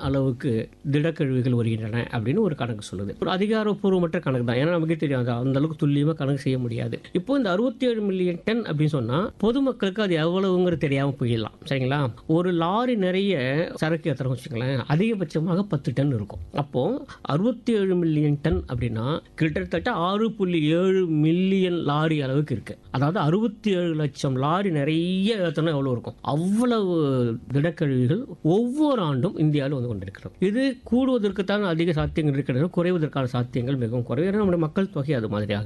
அளவுக்கு திடக்கழிவுகள் வருகின்றன அப்படின்னு ஒரு கணக்கு சொல்லுது ஒரு அதிகாரப்பூர்வமற்ற கணக்கு தான் ஏன்னா நமக்கே தெரியும் அது அந்த அளவுக்கு துல்லியமாக கணக்கு செய்ய முடியாது இப்போ இந்த அறுபத்தி ஏழு மில்லியன் டன் அப்படின்னு சொன்னால் பொதுமக்களுக்கு அது எவ்வளவுங்கிறது தெரியாமல் போயிடலாம் சரிங்களா ஒரு லாரி நிறைய சரக்கு ஏற்றுறோம் வச்சுங்களேன் அதிகபட்சமாக பத்து டன் இருக்கும் அப்போ அறுபத்தி ஏழு மில்லியன் டன் அப்படின்னா கிட்டத்தட்ட ஆறு புள்ளி ஏழு மில்லியன் லாரி அளவுக்கு இருக்கு அதாவது அறுபத்தி ஏழு லட்சம் லாரி நிறைய ஏற்றணும் எவ்வளோ இருக்கும் அவ்வளவு திடக்கழிவுகள் ஒவ்வொரு ஆண்டும் இந்தியாவில் வந்து கொண்டிருக்கிறோம் இது கூடுவதற்கு தான் அதிக சாத்தியங்கள் இருக்கிறது குறைவதற்கான சாத்தியங்கள் மிகவும் குறைவு ஏன்னா நம்முடைய மக்கள் தொகை அது மாதிரியாக